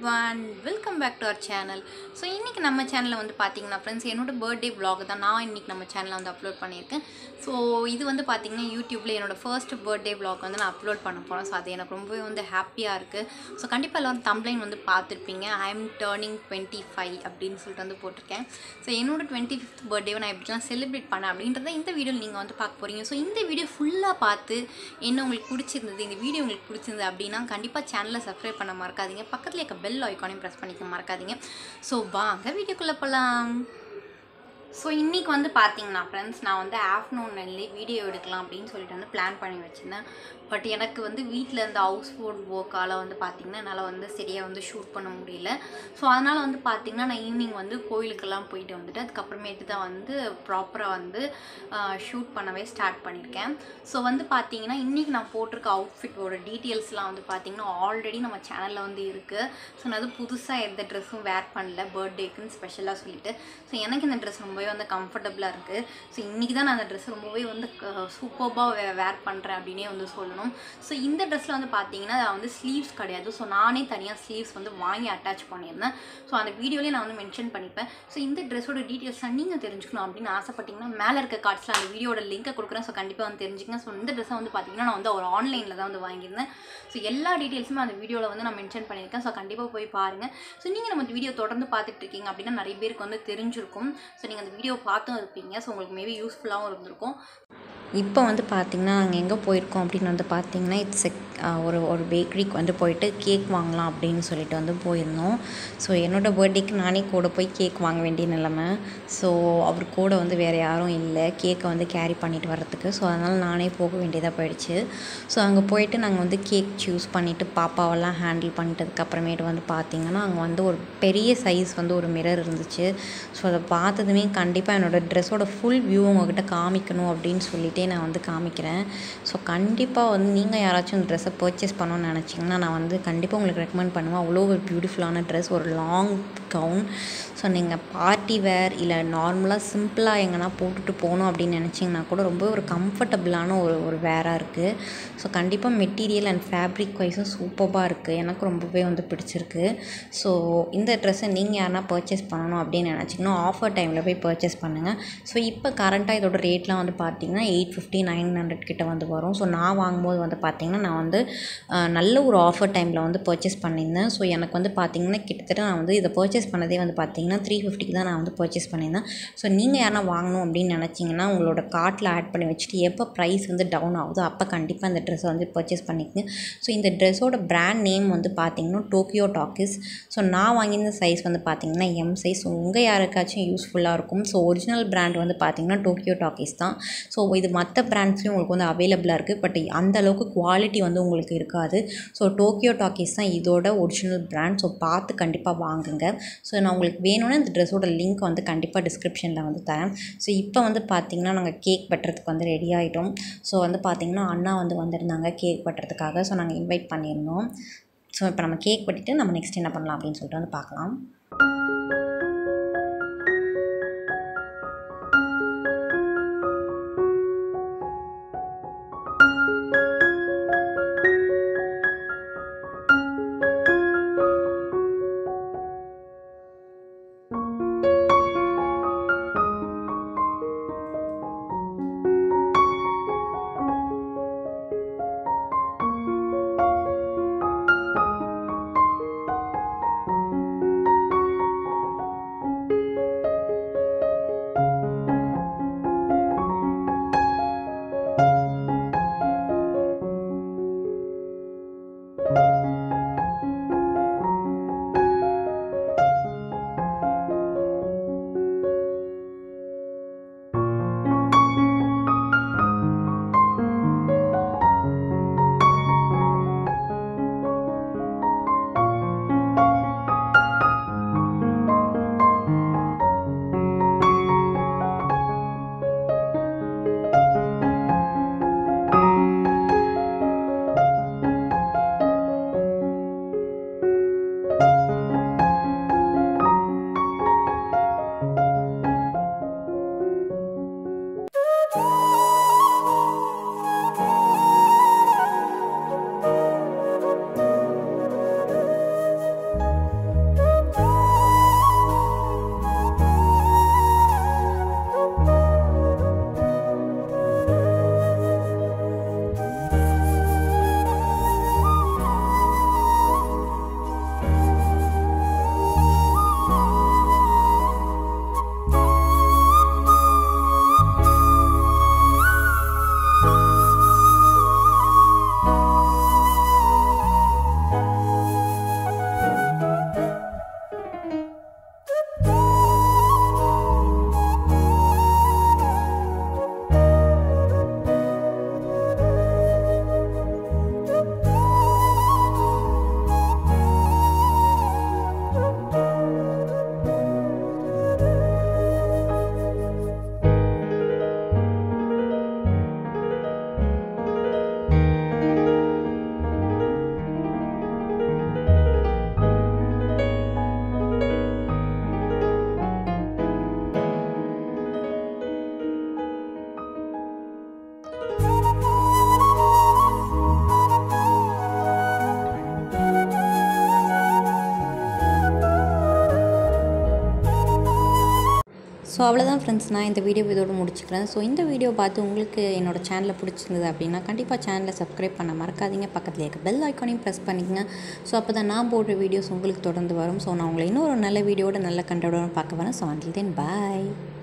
one welcome back to our channel so இன்றைக்கி நம்ம சேனலில் வந்து பார்த்தீங்கன்னா ஃப்ரெண்ட்ஸ் என்னோட பர்த்டே vlog தான் நான் இன்றைக்கி நம்ம சேனலில் வந்து அப்லோட் பண்ணியிருக்கேன் ஸோ இது வந்து பார்த்தீங்கன்னா யூடியூப்பில் என்னோட ஃபர்ஸ்ட் பர்த்டே vlog வந்து நான் அப்லோட் பண்ண போகிறேன் ஸோ அது எனக்கு ரொம்பவே வந்து ஹாப்பியாக இருக்குது ஸோ கண்டிப்பாக எல்லோரும் தம்ப்ளைன் வந்து பார்த்துருப்பீங்க I am turning twenty five அப்படின்னு சொல்லிட்டு வந்து போட்டிருக்கேன் ஸோ என்னோட டுவெண்ட்டி ஃபிஃப்த் பர்த்டேவை நான் எப்படிலாம் செலிப்ரேட் பண்ணேன் அப்படின்றத இந்த வீடியோவில் நீங்கள் வந்து பார்க்க போகிறீங்க ஸோ இந்த வீடியோ ஃபுல்லாக பார்த்து என்ன உங்களுக்கு பிடிச்சிருந்தது இந்த வீடியோ உங்களுக்கு பிடிச்சிருந்தது அப்படின்னா கண்டிப்பாக சேனலை சப்ஸ்கிரைப் பண்ண மறக்காதீங்க பக்கத்தில் இருக்க பெல் ஐக்கானையும் ப்ரெஸ் பண்ணிக்க மறக்காதீங்க ஸோ வாங்க வீடியோக்குள்ளே போகலாம் ஸோ இன்றைக்கி வந்து பார்த்தீங்கன்னா ஃப்ரெண்ட்ஸ் நான் வந்து ஆஃப்டர்நூன்லேயே வீடியோ எடுக்கலாம் அப்படின்னு சொல்லிட்டு வந்து பிளான் பண்ணி வச்சுருந்தேன் பட் எனக்கு வந்து வீட்டில் இருந்த ஹவுஸ் ஹோல்ட் ஒர்க்கால் வந்து பார்த்திங்கன்னா என்னால் வந்து சரியாக வந்து ஷூட் பண்ண முடியல ஸோ அதனால் வந்து பார்த்திங்கன்னா நான் ஈவினிங் வந்து கோயிலுக்கெல்லாம் போயிட்டு வந்துட்டு அதுக்கப்புறமேட்டு தான் வந்து ப்ராப்பராக வந்து ஷூட் பண்ணவே ஸ்டார்ட் பண்ணியிருக்கேன் ஸோ வந்து பார்த்தீங்கன்னா இன்றைக்கி நான் போட்டிருக்க அவுட்ஃபிட்டோட டீட்டெயில்ஸ்லாம் வந்து பார்த்திங்கன்னா ஆல்ரெடி நம்ம சேனலில் வந்து இருக்குது ஸோ நான் அது புதுசாக எந்த ட்ரெஸ்ஸும் வேர் பண்ணல பர்த்டேக்குன்னு ஸ்பெஷலாக சொல்லிட்டு ஸோ எனக்கு இந்த ட்ரெஸ் ரொம்பவே வந்து கம்ஃபர்டபுளாக இருக்குது ஸோ இன்றைக்கி தான் நான் அந்த ட்ரெஸ் ரொம்பவே வந்து சூப்பர்பாக வே வேர் பண்ணுறேன் அப்படின்னே வந்து சொல்லணும் ஸோ இந்த ட்ரெஸ்ஸில் வந்து பார்த்தீங்கன்னா அது வந்து ஸ்லீவ்ஸ் கிடையாது ஸோ நானே தனியாக ஸ்லீவ்ஸ் வந்து வாங்கி அட்டாச் பண்ணியிருந்தேன் ஸோ அந்த வீடியோலேயே நான் வந்து மென்ஷன் பண்ணிப்பேன் ஸோ இந்த ட்ரெஸ்ஸோட டீட்டெயில்ஸ்லாம் நீங்கள் தெரிஞ்சுக்கணும் அப்படின்னு ஆசைப்பட்டீங்கன்னா மேலே இருக்க கார்ட்ஸில் அந்த வீடியோட லிங்கை கொடுக்குறேன் ஸோ கண்டிப்பாக வந்து தெரிஞ்சுக்கங்க ஸோ இந்த ட்ரெஸ்ஸை வந்து பார்த்தீங்கன்னா நான் வந்து ஒரு ஆன்லைனில் தான் வந்து வாங்கியிருந்தேன் ஸோ எல்லா டீட்டெயில்ஸுமே அந்த வீடியோவில் வந்து நான் மென்ஷன் பண்ணியிருக்கேன் ஸோ கண்டிப்பாக போய் பாருங்கள் ஸோ நீங்கள் நம்ம வீடியோ தொடர்ந்து பார்த்துட்டு இருக்கீங்க அப்படின்னா நிறைய பேருக்கு வந்து தெரிஞ்சிருக்கும் ஸோ நீங்கள் அந்த வீடியோ பார்த்தும் இருப்பீங்க ஸோ உங்களுக்கு மேபி யூஸ்ஃபுல்லாகவும் இருந்திருக்கும் இப்போ வந்து பார்த்திங்கன்னா நாங்கள் எங்கே போயிருக்கோம் அப்படின்னு வந்து பார்த்திங்கன்னா இட்ஸ் ஒரு ஒரு பேக்கரிக்கு வந்து போயிட்டு கேக் வாங்கலாம் அப்படின்னு சொல்லிட்டு வந்து போயிருந்தோம் ஸோ என்னோடய பர்த்டேக்கு நானே கூட போய் கேக் வாங்க வேண்டிய நிலமை ஸோ அவர் கூட வந்து வேறு யாரும் இல்லை கேக்கை வந்து கேரி பண்ணிட்டு வர்றதுக்கு ஸோ அதனால் நானே போக வேண்டியதாக போயிடுச்சு ஸோ அங்கே போயிட்டு நாங்கள் வந்து கேக் சூஸ் பண்ணிவிட்டு பாப்பாவெல்லாம் ஹேண்டில் பண்ணிட்டதுக்கப்புறமேட்டு வந்து பார்த்திங்கன்னா அங்கே வந்து ஒரு பெரிய சைஸ் வந்து ஒரு மிரர் இருந்துச்சு ஸோ அதை பார்த்ததுமே கண்டிப்பாக என்னோடய ட்ரெஸ்ஸோட ஃபுல் வியூ உங்ககிட்ட காமிக்கணும் அப்படின்னு சொல்லிட்டே நான் வந்து காமிக்கிறேன் ஸோ கண்டிப்பாக வந்து நீங்கள் யாராச்சும் இந்த ட்ரெஸ்ஸை பர்ச்சேஸ் பண்ணணும்னு நினச்சிங்கன்னா நான் வந்து கண்டிப்பாக உங்களுக்கு ரெக்கமெண்ட் பண்ணுவேன் அவ்வளோ ஒரு பியூட்டிஃபுல்லான ட்ரெஸ் ஒரு லாங் கவுன் ஸோ நீங்கள் பார்ட்டி வேர் இல்லை நார்மலாக சிம்பிளாக எங்கன்னா போட்டுட்டு போகணும் அப்படின்னு நினச்சிங்கன்னா கூட ரொம்ப ஒரு கம்ஃபர்டபுளான ஒரு ஒரு வேராக இருக்குது ஸோ கண்டிப்பாக மெட்டீரியல் அண்ட் ஃபேப்ரிக் வைஸும் சூப்பராக இருக்குது எனக்கு ரொம்பவே வந்து பிடிச்சிருக்கு ஸோ இந்த ட்ரெஸ்ஸை நீங்கள் யாருனா பர்ச்சேஸ் பண்ணணும் அப்படின்னு நினச்சிங்கன்னா ஆஃபர் டைமில் போய் பர்ச்சேஸ் பண்ணுங்கள் ஸோ இப்போ கரண்ட்டாக இதோட ரேட்லாம் வந்து பார்த்தீங்கன்னா எயிட் ஃபிஃப்டி நைன் ஹண்ட்ரட் கிட்ட வந்து வரும் ஸோ நான் வாங்கும்போது வந்து பார்த்திங்கன்னா நான் வந்து அஹ், நல்ல ஒரு ஆஃபர் டைமில் வந்து பர்ச்சேஸ் பண்ணியிருந்தேன் ஸோ எனக்கு வந்து பார்த்திங்கன்னா கிட்டத்தட்ட நான் வந்து இதை பர்ச்சேஸ் பண்ணதே வந்து பார்த்திங்கன்னா த்ரீ ஃபிஃப்டிக்கு தான் நான் வந்து பர்ச்சேஸ் பண்ணியிருந்தேன் ஸோ நீங்கள் யாரா வாங்கணும் அப்படின்னு நினச்சிங்கன்னா உங்களோட கார்ட்டில் ஆட் பண்ணி வச்சுட்டு எப்போ ப்ரைஸ் வந்து டவுன் ஆகுதோ அப்போ கண்டிப்பாக இந்த ட்ரெஸ்ஸை வந்து பர்ச்சேஸ் பண்ணிக்கங்க ஸோ இந்த ட்ரெஸ்ஸோட பிராண்ட் நேம் வந்து பார்த்திங்கன்னா டோக்கியோ டாக்கிஸ் ஸோ நான் வாங்கியிருந்த சைஸ் வந்து பார்த்திங்கன்னா எம் சைஸ் ஸோ உங்கள் யாருக்காச்சும் யூஸ்ஃபுல்லாக இருக்கும் ஸோ ஒரிஜினல் பிராண்ட் வந்து பார்த்திங்கன்னா டோக்கியோ டாக்கிஸ் தான் ஸோ இது மற்ற பிராண்ட்ஸ்லையும் உங்களுக்கு வந்து அவைலபிளாக இருக்குது பட் அந்த அளவுக்கு குவாலிட்டி வந்து உங்களுக்கு இருக்காது ஸோ டோக்கியோ டாக்கிஸ் தான் இதோட ஒரிஜினல் பிராண்ட் ஸோ பார்த்து கண்டிப்பாக வாங்குங்க ஸோ நான் உங்களுக்கு வேணும்னா இந்த ட்ரெஸ்ஸோட லிங்க் வந்து கண்டிப்பாக டிஸ்கிரிப்ஷனில் வந்து தரேன் ஸோ இப்போ வந்து பார்த்திங்கன்னா நாங்கள் கேக் வெட்டுறதுக்கு வந்து ரெடி ஆகிட்டோம் ஸோ வந்து பார்த்திங்கன்னா அண்ணா வந்து வந்திருந்தாங்க கேக் வெட்டுறதுக்காக ஸோ நாங்கள் இன்வைட் பண்ணியிருந்தோம் ஸோ இப்போ நம்ம கேக் வெட்டிட்டு நம்ம நெக்ஸ்ட் என்ன பண்ணலாம் அப்படின்னு சொல்லிட்டு வந்து பார்க்கலாம் ஸோ அவ்வளோதான் ஃப்ரெண்ட்ஸ் நான் இந்த வீடியோ இதோட முடிச்சுக்கிறேன் ஸோ இந்த வீடியோ பார்த்து உங்களுக்கு என்னோட சேனலை பிடிச்சிருந்தது அப்படின்னா கண்டிப்பாக சேனலை சப்ஸ்கிரைப் பண்ண மறக்காதீங்க பக்கத்தில் இருக்க பெல் ஐக்கானையும் ப்ரெஸ் பண்ணிக்கங்க ஸோ அப்போ தான் நான் போடுற வீடியோஸ் உங்களுக்கு தொடர்ந்து வரும் ஸோ நான் உங்களை இன்னொரு நல்ல வீடியோட நல்ல கண்டோட பார்க்க வரேன் ஸோ அண்டில் தென் பாய்